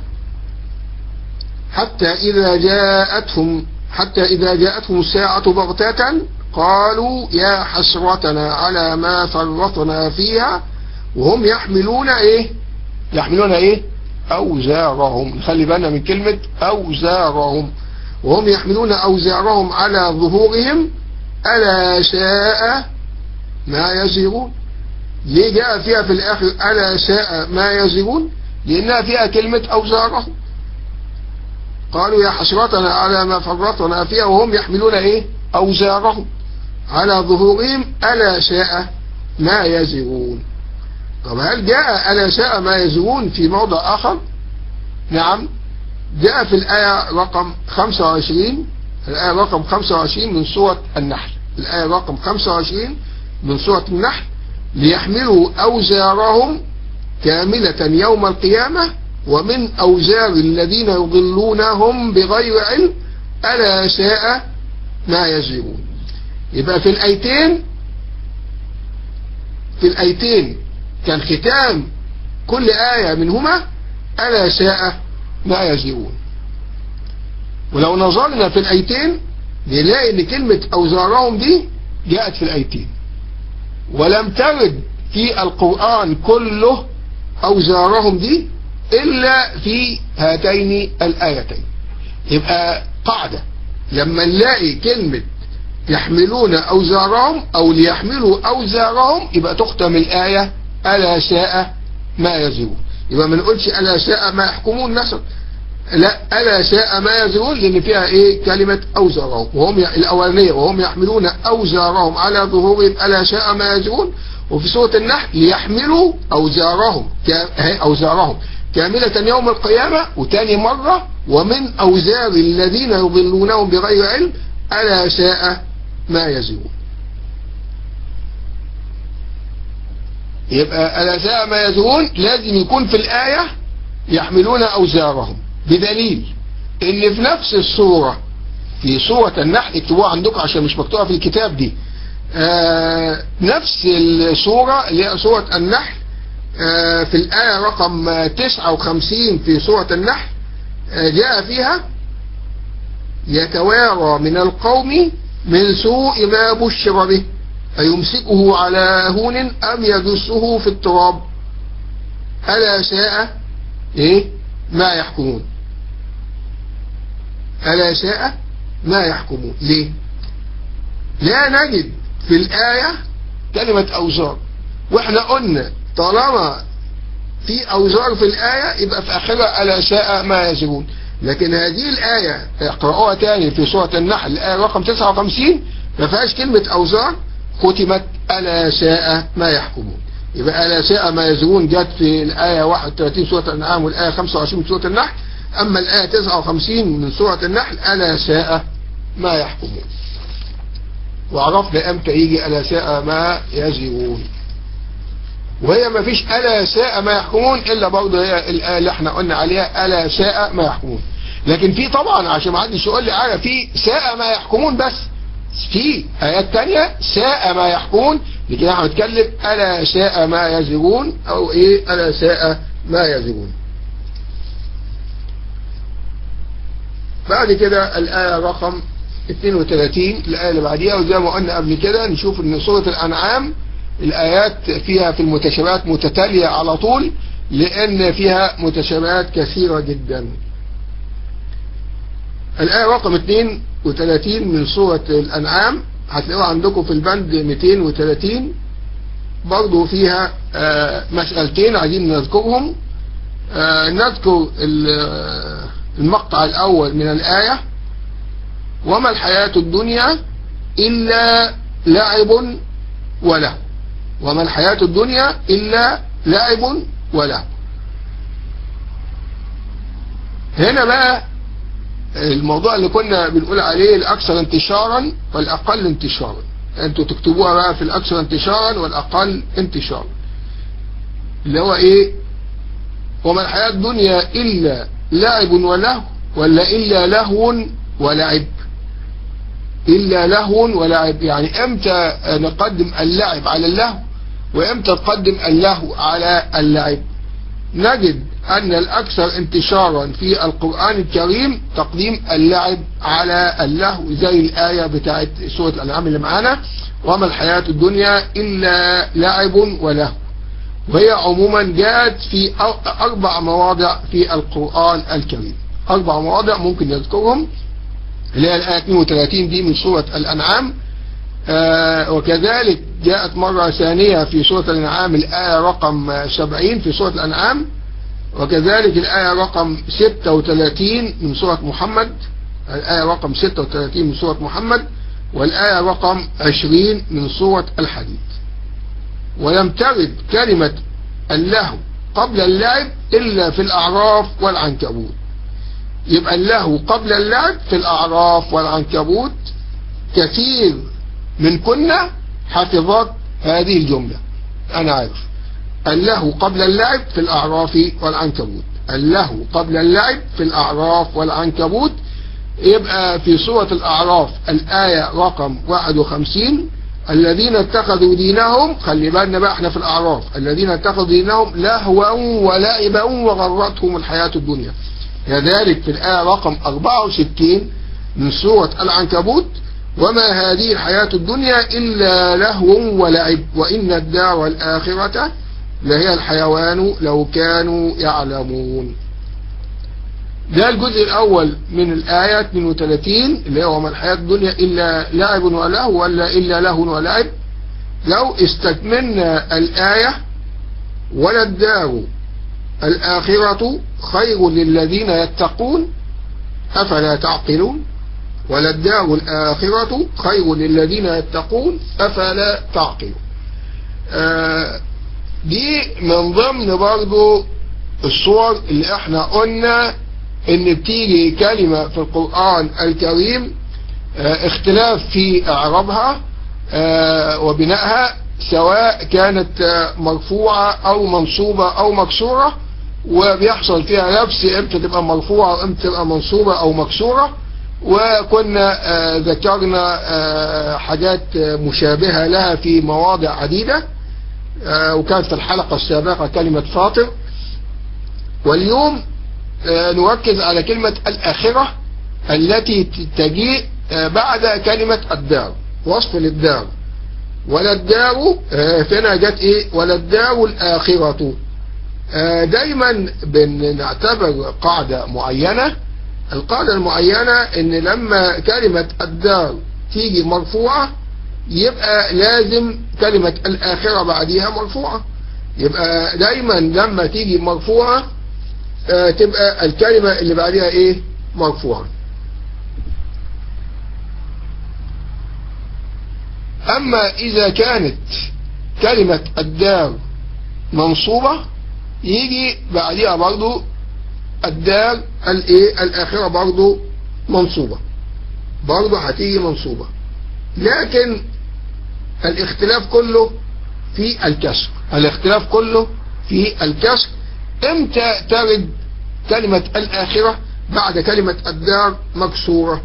حتى إذا جاءتهم حتى إذا جاءتهم الساعة بغتة قالوا يا حسرتنا على ما فرطنا فيها وهم يحملون ايه يحملون ايه اوزارهم نخلي بالنا من كلمة اوزارهم وهم يحملون اوزارهم على ظهورهم الا ساء ما يزرون ليه جاء فيها في الاخر الا ساء ما يزرون لانها فيها كلمة اوزارهم قالوا يا حسرتنا على ما فرطنا فيها وهم يحملون ايه اوزارهم على ظهورهم ألا شاء ما يزرون طب هل جاء ألا شاء ما يزرون في موضع آخر نعم جاء في الآية رقم 25 الآية رقم 25 من سورة النحل الآية رقم 25 من سورة النحل ليحملوا أوزارهم كاملة يوم القيامة ومن أوزار الذين يضلونهم بغير علم ألا شاء ما يزرون يبقى في الآيتين في الآيتين كان ختام كل آية منهما ألا شاء ما يزرون ولو نظرنا في الآيتين نلاقي ان كلمة أوزارهم دي جاءت في الآيتين ولم ترد في القرآن كله أوزارهم دي إلا في هاتين الآيتين يبقى قاعدة لما نلاقي كلمة يحملون أوزارهم أو ليحملوا أوزارهم يبقى تختم الآية ألا شاء ما يزرون يبقى ما نقولش ألا شاء ما يحكمون نسب لا ألا شاء ما يزرون لأن فيها إيه كلمة أوزارهم وهم الأولانية وهم يحملون أوزارهم على ظهورهم ألا شاء ما يزرون وفي سورة النحل ليحملوا أوزارهم أوزارهم كاملة يوم القيامة وتاني مرة ومن أوزار الذين يضلونهم بغير علم ألا شاء ما يزرون يبقى ألا شاء ما يزرون لازم يكون في الآية يحملون أوزارهم بدليل ان في نفس السورة في سورة النحل اكتبوها عندكم عشان مش مكتوبة في الكتاب دي آه نفس السورة اللي هي سورة النحل آه في الآية رقم 59 في سورة النحل آه جاء فيها يتوارى من القوم من سوء ما بشر به أيمسكه على هون أم يدسه في التراب ألا ساء إيه ما يحكمون ألا ساء ما يحكمون ليه لا نجد في الآية كلمة أوزار وإحنا قلنا طالما في أوزار في الآية يبقى في آخرها ألا ساء ما يزرون لكن هذه الآية اقرأوها تاني في سورة النحل الآية رقم 59 ما فيهاش كلمة أوزار ختمت ألا ساء ما يحكمون يبقى ألا ساء ما يزرون جت في الآية 31 سورة الأنعام والآية 25 من سورة النحل أما الآية 59 من سورة النحل ألا ساء ما يحكمون وعرفنا امتى يجي ألا ساء ما يزرون وهي ما فيش ألا ساء ما يحكمون إلا برضه هي الآية اللي احنا قلنا عليها ألا ساء ما يحكمون لكن في طبعا عشان ما حدش يقول لي آية في ساء ما يحكمون بس في آيات تانية ساء ما يحكمون لكن احنا بنتكلم ألا ساء ما يزرون أو إيه ألا ساء ما يزرون بعد كده الآية رقم 32 الآية اللي بعديها وزي ما قلنا قبل كده نشوف ان سورة الأنعام الآيات فيها في المتشابهات متتالية على طول لأن فيها متشابهات كثيرة جدا الآية رقم 32 من سورة الأنعام هتلاقوها عندكم في البند 230 برضو فيها مسألتين عايزين نذكرهم نذكر المقطع الأول من الآية وما الحياة الدنيا إلا لعب وله وما الحياة الدنيا إلا لعب وله هنا بقى الموضوع اللي كنا بنقول عليه الأكثر انتشارا والأقل انتشارا انتوا تكتبوها بقى في الأكثر انتشارا والأقل انتشارا اللي هو ايه وما الحياة الدنيا إلا لعب وله ولا إلا لهو ولعب إلا لهو ولعب يعني امتى نقدم اللعب على اللهو وامتى نقدم اللهو على اللعب نجد أن الأكثر انتشارا في القرآن الكريم تقديم اللعب على اللهو زي الآية بتاعت سورة الأنعام اللي معانا وما الحياة الدنيا إلا لعب ولهو وهي عموما جاءت في أربع مواضع في القرآن الكريم أربع مواضع ممكن نذكرهم اللي هي الآية 32 دي من سورة الأنعام آه وكذلك جاءت مرة ثانية في سورة الأنعام الآية رقم 70 في سورة الأنعام وكذلك الآية رقم 36 من سورة محمد الآية رقم 36 من سورة محمد والآية رقم 20 من سورة الحديد ولم ترد كلمة اللهو قبل اللعب إلا في الأعراف والعنكبوت يبقى اللهو قبل اللعب في الأعراف والعنكبوت كثير من كنا حفظت هذه الجملة أنا عارف اللهو قبل اللعب في الأعراف والعنكبوت اللهو قبل اللعب في الأعراف والعنكبوت يبقى في سورة الأعراف الآية رقم 51 الذين اتخذوا دينهم خلي بالنا بقى احنا في الأعراف الذين اتخذوا دينهم لهوا ولعبا وغرتهم الحياة الدنيا كذلك في الآية رقم 64 من سورة العنكبوت وما هذه الحياة الدنيا إلا لهو ولعب وإن الدار الآخرة لهي الحيوان لو كانوا يعلمون ده الجزء الأول من الآية 32 اللي هو ما الحياة الدنيا إلا لعب ولهو ولا إلا لهو ولعب لو استكملنا الآية ولا الدار الآخرة خير للذين يتقون أفلا تعقلون ولا الدار الآخرة خير للذين يتقون أفلا تعقلون آه دي من ضمن برضو الصور اللي احنا قلنا ان بتيجي كلمة في القرآن الكريم اه اختلاف في اعرابها اه وبنائها سواء كانت اه مرفوعة او منصوبة او مكسورة وبيحصل فيها لبس امتى تبقى مرفوعة وامتى تبقى منصوبة او مكسورة وكنا آه ذكرنا آه حاجات مشابهة لها في مواضع عديدة آه وكانت في الحلقة السابقة كلمة فاطر واليوم نركز على كلمة الآخرة التي تجيء بعد كلمة الدار وصف للدار ولا الدار فينا جت ايه ولا الدار الآخرة دايما بنعتبر قاعدة معينة القاعدة المعينة ان لما كلمة الدار تيجي مرفوعة يبقى لازم كلمة الآخرة بعديها مرفوعة يبقى دايما لما تيجي مرفوعة تبقى الكلمة اللي بعدها ايه مرفوعة اما اذا كانت كلمة الدار منصوبة يجي بعدها برضو الدار الايه الاخرة برضو منصوبة برضو هتيجي منصوبة لكن الاختلاف كله في الكسر الاختلاف كله في الكسر امتى ترد كلمة الآخرة بعد كلمة الدار مكسورة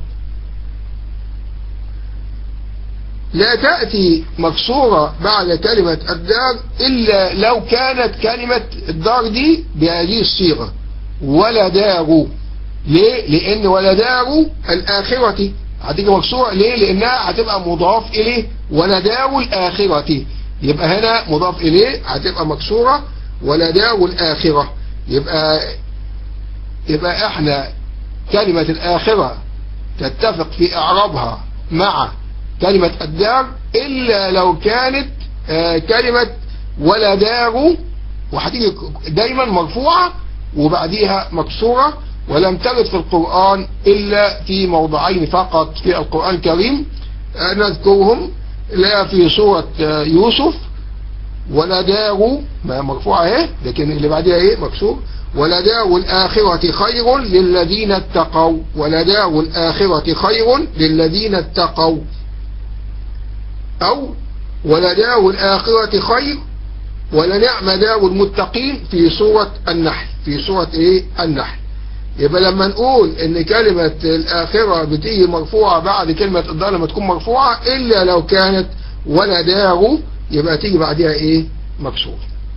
لا تأتي مكسورة بعد كلمة الدار إلا لو كانت كلمة الدار دي بهذه الصيغة ولا دار ليه؟ لأن ولا دار الآخرة هتيجي مكسورة ليه؟ لأنها هتبقى مضاف إليه ولا دار الآخرة يبقى هنا مضاف إليه هتبقى مكسورة ولا دار الآخرة يبقى يبقى احنا كلمة الآخرة تتفق في إعرابها مع كلمة الدار إلا لو كانت آه كلمة ولا دار وهتيجي دايما مرفوعة وبعديها مكسورة ولم ترد في القرآن إلا في موضعين فقط في القرآن الكريم آه نذكرهم لا في سورة آه يوسف ولا دار ما مرفوعة اهي لكن اللي بعدها ايه مكسور ولا دار الآخرة خير للذين اتقوا ولا دار الآخرة خير للذين اتقوا أو ولا دار الآخرة خير ولنعم دار المتقين في سورة النحل في سورة ايه النحل يبقى لما نقول ان كلمة الآخرة بتيجي مرفوعة بعد كلمة الدار لما تكون مرفوعة إلا لو كانت ولا دار يبقى تيجي بعدها ايه مكسور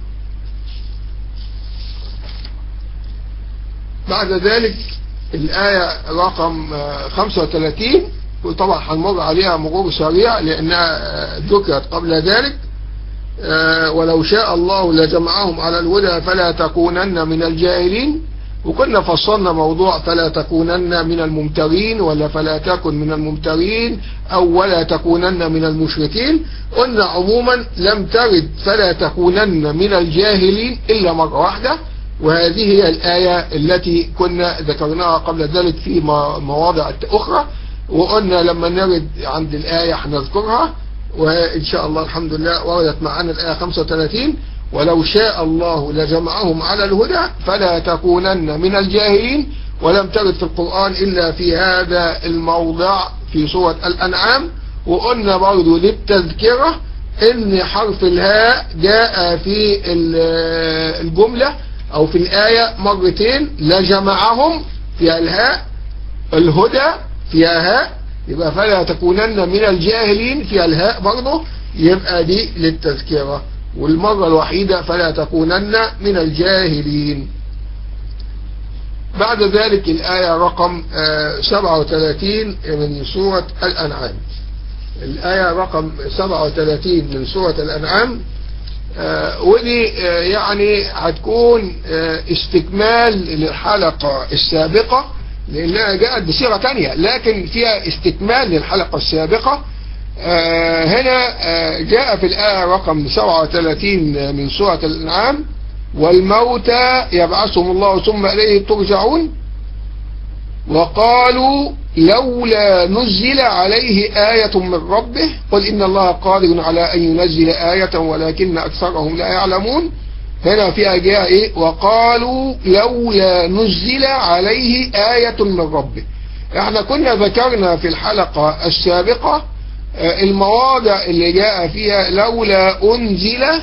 بعد ذلك الآية رقم 35 وطبعا هنمر عليها مرور سريع لأنها ذكرت قبل ذلك ولو شاء الله لجمعهم على الهدى فلا تكونن من الجاهلين وكنا فصلنا موضوع فلا تكونن من الممترين ولا فلا تكن من الممترين أو ولا تكونن من المشركين قلنا عموما لم ترد فلا تكونن من الجاهلين إلا مرة واحدة وهذه هي الآية التي كنا ذكرناها قبل ذلك في مواضع أخرى وقلنا لما نرد عند الآية هنذكرها وإن شاء الله الحمد لله وردت معنا الآية 35 ولو شاء الله لجمعهم على الهدى فلا تكونن من الجاهلين ولم ترد في القرآن إلا في هذا الموضع في سورة الأنعام وقلنا برضو للتذكرة ان حرف الهاء جاء في الجملة او في الآية مرتين لجمعهم في الهاء الهدى فيها هاء يبقى فلا تكونن من الجاهلين في الهاء برضه يبقى دي للتذكرة والمرة الوحيدة فلا تكونن من الجاهلين بعد ذلك الآية رقم 37 من سورة الأنعام الآية رقم 37 من سورة الأنعام ودي يعني هتكون استكمال للحلقة السابقة لأنها جاءت بصيغة تانية لكن فيها استكمال للحلقة السابقة هنا جاء في الآية رقم 37 من سورة الأنعام والموتى يبعثهم الله ثم إليه ترجعون وقالوا لولا نزل عليه آية من ربه قل إن الله قادر على أن ينزل آية ولكن أكثرهم لا يعلمون هنا في جاء إيه وقالوا لولا نزل عليه آية من ربه احنا كنا ذكرنا في الحلقة السابقة المواضع اللي جاء فيها لولا أنزل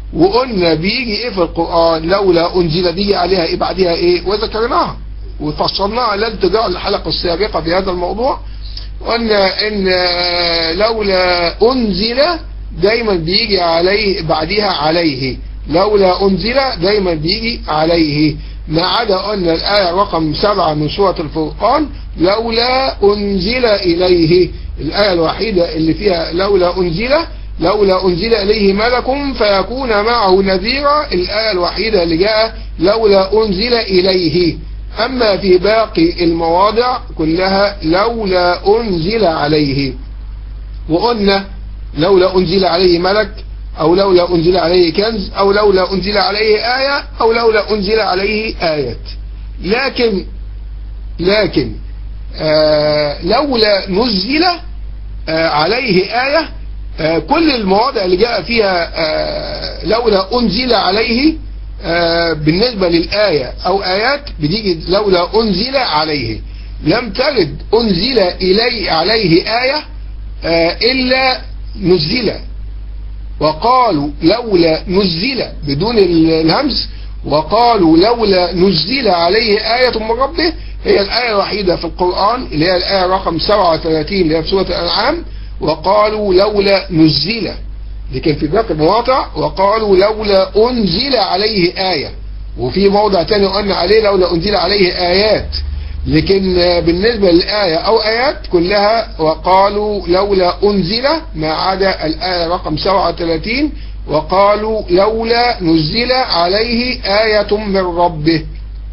وقلنا بيجي ايه في القرآن لولا انزل بيجي عليها ايه بعدها ايه وذكرناها وفصلناها لا التجار الحلقة السابقة في هذا الموضوع قلنا ان لولا انزل دايما بيجي عليه بعدها عليه لولا انزل دايما بيجي عليه ما عدا قلنا الآية رقم سبعة من سورة الفرقان لولا أنزل إليه الآية الوحيدة اللي فيها لولا أنزل لولا أنزل إليه ملك فيكون معه نذيرا الآية الوحيدة اللي جاء لولا أنزل إليه أما في باقي المواضع كلها لولا أنزل عليه وقلنا لولا أنزل عليه ملك أو لولا أنزل عليه كنز أو لولا أنزل عليه آية أو لولا أنزل عليه آيات لكن لكن آه لولا نزل آه عليه آية آه كل المواضع اللي جاء فيها آه لولا أنزل عليه آه بالنسبة للآية أو آيات بتيجي لولا أنزل عليه لم ترد أنزل إلي عليه آية آه إلا نزل وقالوا لولا نزل بدون الهمز وقالوا لولا نزل عليه آية من ربه هي الآية الوحيدة في القرآن اللي هي الآية رقم 37 اللي هي في سورة الأنعام وقالوا لولا نزل لكن في باقي المواضع وقالوا لولا أنزل عليه آية وفي موضع تاني قلنا عليه لولا أنزل عليه آيات لكن بالنسبة للآية أو آيات كلها وقالوا لولا أنزل ما عدا الآية رقم 37 وقالوا لولا نزل عليه آية من ربه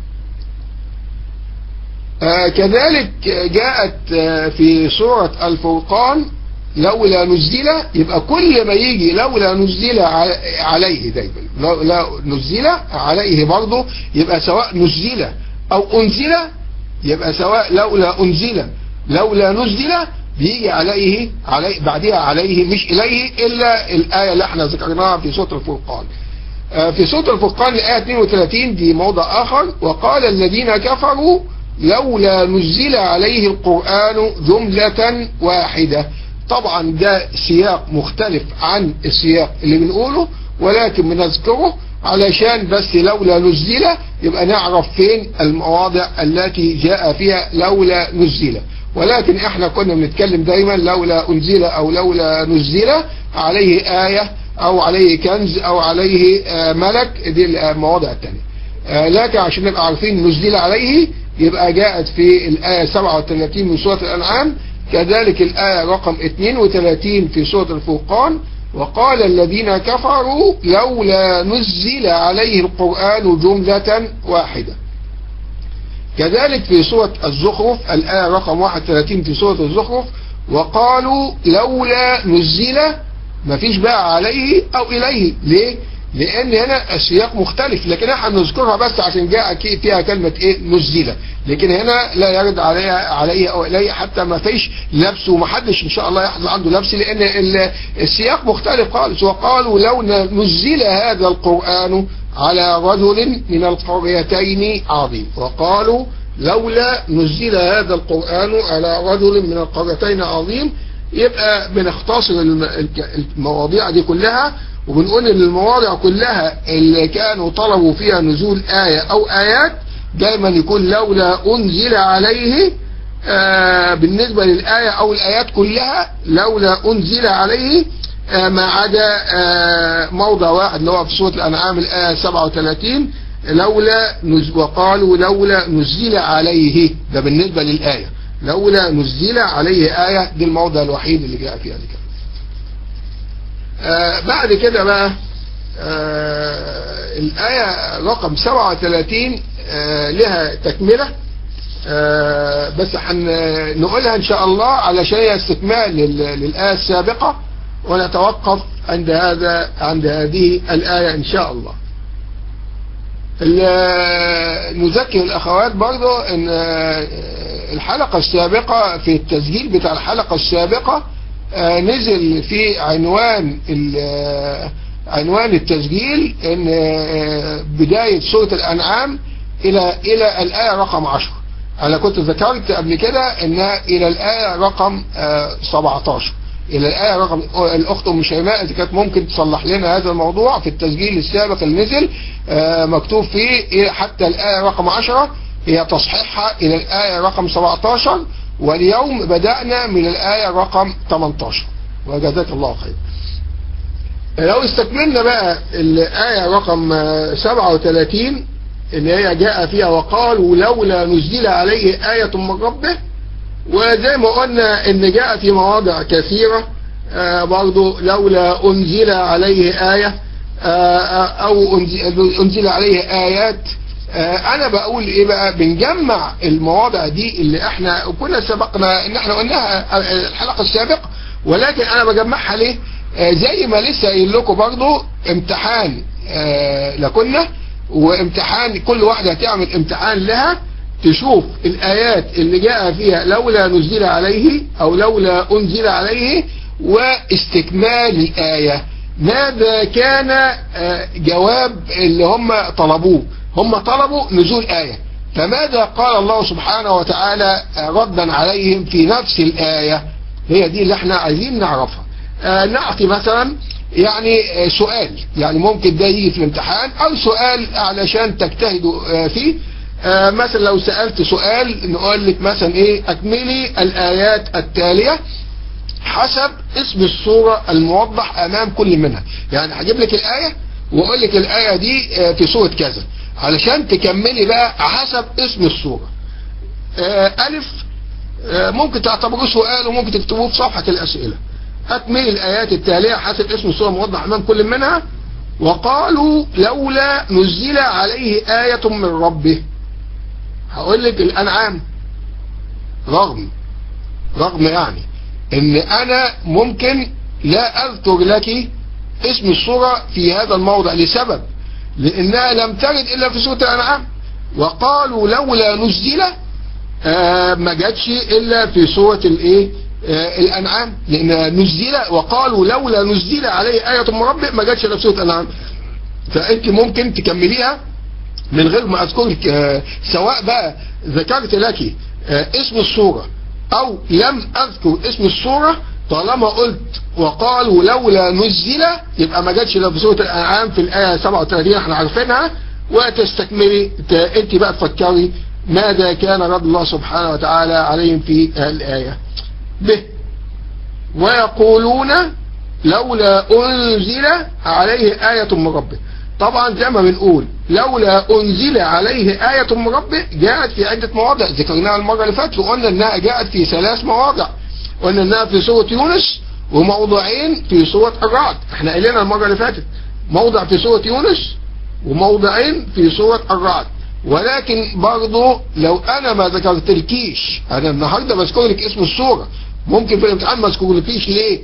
آه كذلك جاءت في سورة الفرقان لولا نزل يبقى كل ما يجي لولا نزل عليه دايما لا نزل عليه برضه يبقى سواء نزل أو أنزل يبقى سواء لولا أنزل لولا نزل بيجي عليه علي بعدها عليه مش إليه إلا الآية اللي احنا ذكرناها في سورة الفرقان في سورة الفرقان الآية 32 دي موضع آخر وقال الذين كفروا لولا نزل عليه القرآن جملة واحدة طبعا ده سياق مختلف عن السياق اللي بنقوله ولكن بنذكره علشان بس لولا نزل يبقى نعرف فين المواضع التي جاء فيها لولا نزل ولكن احنا كنا بنتكلم دايما لولا انزل او لولا نزل عليه آية او عليه كنز او عليه ملك دي المواضع التانية لكن عشان نبقى عارفين نزل عليه يبقى جاءت في الآية 37 من سورة الأنعام كذلك الآية رقم 32 في سورة الفرقان وقال الذين كفروا لولا نزل عليه القرآن جملة واحدة كذلك في سورة الزخرف الآية رقم 31 في سورة الزخرف وقالوا لولا نزل مفيش بقى عليه أو إليه ليه؟ لأن هنا السياق مختلف لكن احنا نذكرها بس عشان جاء فيها كلمة ايه نزل لكن هنا لا يرد عليها عليه أو إليه حتى ما فيش لبس ومحدش إن شاء الله يحصل عنده لبس لأن السياق مختلف خالص وقالوا لو نزل هذا القرآن على رجل من القريتين عظيم وقالوا لولا نزل هذا القرآن على رجل من القريتين عظيم يبقى بنختصر المواضيع دي كلها وبنقول ان المواضع كلها اللي كانوا طلبوا فيها نزول آية او آيات دايما يكون لولا انزل عليه آه بالنسبة للآية او الآيات كلها لولا انزل عليه آه ما عدا آه موضع واحد اللي هو في سورة الأنعام الآية 37 لولا نز وقالوا لولا نزل عليه ده بالنسبة للآية لولا نزل عليه آية دي الموضع الوحيد اللي جاء فيها ذكر آه بعد كده بقى آه الآية رقم 37 آه لها تكملة آه بس هنقولها إن شاء الله علشان هي استكمال للآية السابقة ونتوقف عند هذا عند هذه الآية إن شاء الله نذكر الأخوات برضو أن الحلقة السابقة في التسجيل بتاع الحلقة السابقة نزل في عنوان عنوان التسجيل ان بداية سورة الانعام الى الى الاية رقم 10 انا كنت ذكرت قبل كده انها الى الاية رقم 17 إلى الآية رقم الأخت أم شيماء إذا كانت ممكن تصلح لنا هذا الموضوع في التسجيل السابق اللي نزل آه، مكتوب فيه حتى الآية رقم 10 هي تصحيحها إلى الآية رقم 17 واليوم بدأنا من الآية رقم 18 وجزاك الله خير لو استكملنا بقى الآية رقم آه، 37 اللي هي جاء فيها وقالوا لولا نزل عليه آية من ربه وزي ما قلنا ان جاء في مواضع كثيرة آه، برضو لولا انزل عليه آية آه، آه، او أنزل- انزل عليه آيات آه، انا بقول ايه بقى بنجمع المواضع دي اللي احنا كنا سبقنا ان احنا قلناها الحلقة السابقة ولكن انا بجمعها ليه آه، زي ما لسه قايل لكم برضو امتحان آه، لكنا وامتحان كل واحدة هتعمل امتحان لها تشوف الآيات اللي جاء فيها لولا نزل عليه أو لولا أنزل عليه واستكمال الآية ماذا كان آه، جواب اللي هم طلبوه هم طلبوا نزول آية فماذا قال الله سبحانه وتعالى آه، ردا عليهم في نفس الآية هي دي اللي احنا عايزين نعرفها آه، نعطي مثلا يعني آه، سؤال يعني ممكن ده يجي في الامتحان او سؤال علشان تجتهدوا آه، فيه آه، مثلا لو سألت سؤال نقول لك مثلا ايه اكملي الايات التالية حسب اسم الصورة الموضح امام كل منها يعني هجيب لك الاية واقول لك الاية دي آه، في سورة كذا علشان تكملي بقى حسب اسم الصورة آه، الف آه، ممكن تعتبروه سؤال وممكن تكتبوه في صفحة الاسئلة اكمل الايات التالية حسب اسم الصورة الموضح امام كل منها وقالوا لولا نزل عليه آية من ربه هقول لك الانعام رغم رغم يعني ان انا ممكن لا اذكر لك اسم الصورة في هذا الموضع لسبب لانها لم ترد الا في سورة الانعام وقالوا لولا نزل آه ما جاتش الا في سورة الايه آه الانعام لان نزل وقالوا لولا نزل عليه آية من ربه ما جاتش الا في سورة الانعام فانت ممكن تكمليها من غير ما اذكرك آه، سواء بقى ذكرت لك آه، اسم الصورة او لم اذكر اسم الصورة طالما قلت وقالوا لولا نزل يبقى ما جاتش الا في سورة الانعام في الايه 37 احنا عارفينها وتستكملي ت- انت بقى تفكري ماذا كان رب الله سبحانه وتعالى عليهم في الايه ب ويقولون لولا أنزل عليه آية من ربه طبعا زي ما بنقول لولا أنزل عليه آية من ربه جاءت في عدة مواضع ذكرناها المرة اللي فاتت وقلنا أنها جاءت في ثلاث مواضع قلنا أنها في سورة يونس وموضعين في سورة الرعد احنا قايلينها المرة اللي فاتت موضع في سورة يونس وموضعين في سورة الرعد ولكن برضو لو انا ما ذكرتلكيش انا النهاردة بذكر لك اسم السورة ممكن في الامتحان ما اذكرلكيش ليه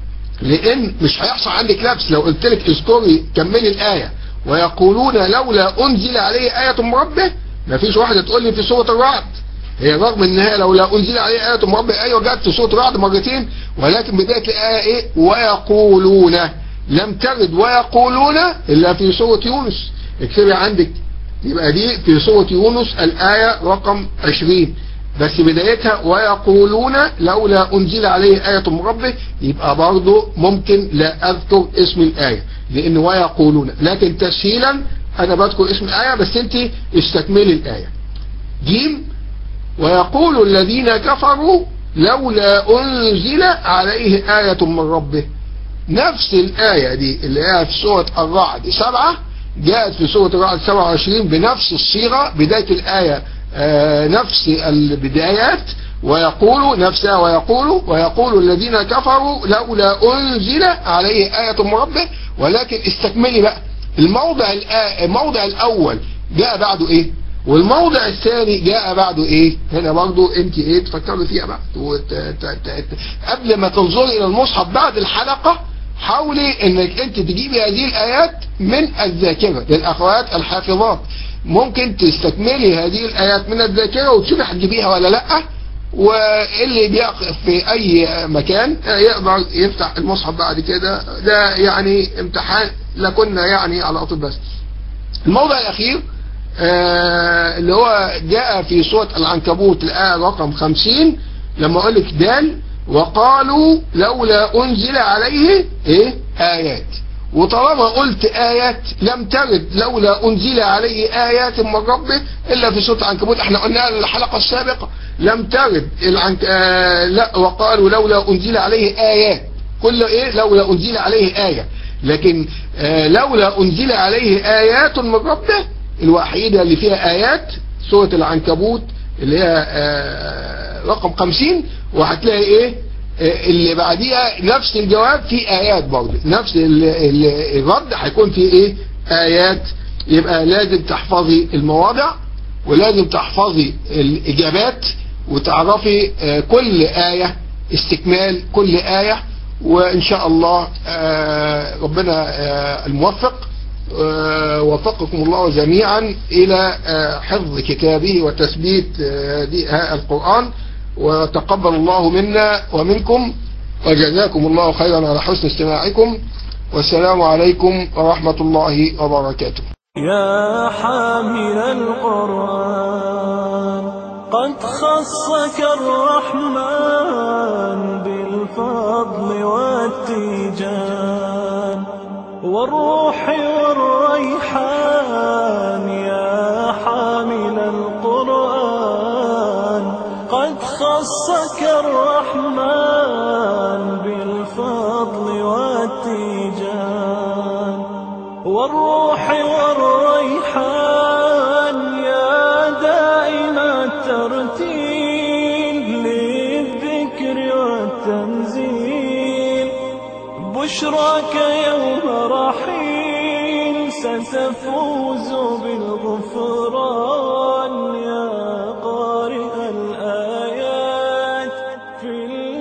لان مش هيحصل عندك لبس لو قلت لك اذكري كملي الايه ويقولون لولا انزل عليه ايه من ربه مفيش واحده تقول لي في سوره الرعد هي رغم ان هي لولا انزل عليه ايه من ربه ايوه جت في سوره الرعد مرتين ولكن بدايه الايه ايه ويقولون لم ترد ويقولون الا في سوره يونس اكتبي عندك يبقى دي في سوره يونس الايه رقم 20 بس بدايتها ويقولون لولا أنزل عليه آية من ربه يبقى برضه ممكن لا أذكر اسم الآية لأن ويقولون لكن تسهيلا أنا بذكر اسم الآية بس أنت استكملي الآية جيم ويقول الذين كفروا لولا أنزل عليه آية من ربه نفس الآية دي اللي هي في سورة الرعد سبعة جاءت في سورة الرعد 27 بنفس الصيغة بداية الآية آه نفس البدايات ويقول نفسها ويقول ويقول الذين كفروا لولا أنزل عليه آية من ربه ولكن استكملي بقى الموضع الآ- الموضع الأول جاء بعده إيه والموضع الثاني جاء بعده ايه هنا برضو انت ايه تفكري فيها بقى وت- ت- ت- ت- قبل ما تنظري الى المصحف بعد الحلقة حاولي انك انت تجيبي هذه الايات من الذاكرة للاخوات الحافظات ممكن تستكملي هذه الايات من الذاكرة وتشوفي هتجيبيها ولا لا واللي بيقف في اي مكان يقدر يفتح المصحف بعد كده ده يعني امتحان لكنا يعني على طول بس الموضع الاخير آه اللي هو جاء في سورة العنكبوت الآية رقم 50 لما أقول لك دال وقالوا لولا أنزل عليه إيه آيات وطالما قلت آيات لم ترد لولا أنزل عليه آيات من ربه إلا في سورة العنكبوت احنا قلنا الحلقة السابقة لم ترد العنك... آه لا وقالوا لولا أنزل عليه آيات كل إيه لولا أنزل عليه آية لكن آه لولا أنزل عليه آيات من ربه الوحيدة اللي فيها آيات سورة العنكبوت اللي هي آه رقم 50 وهتلاقي ايه اللي بعديها نفس الجواب في آيات برضه نفس الرد هيكون في ايه آيات يبقى لازم تحفظي المواضع ولازم تحفظي الإجابات وتعرفي كل آية استكمال كل آية وإن شاء الله ربنا الموفق وفقكم الله جميعا إلى حفظ كتابه وتثبيت القرآن وتقبل الله منا ومنكم وجزاكم الله خيرا على حسن استماعكم والسلام عليكم ورحمة الله وبركاته يا حامل القرآن قد خصك الرحمن بالفضل والتيجان والروح والريحان يا حامل القرآن قد خصك الرحمن بالفضل والتيجان والروح والريحان يا دائم الترتيل للذكر والتنزيل بشراك يوم رحيل ستفوز بالغفران يا قارئ الآيات في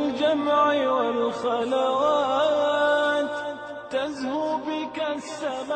الجمع والخلوات تزهو بك السماء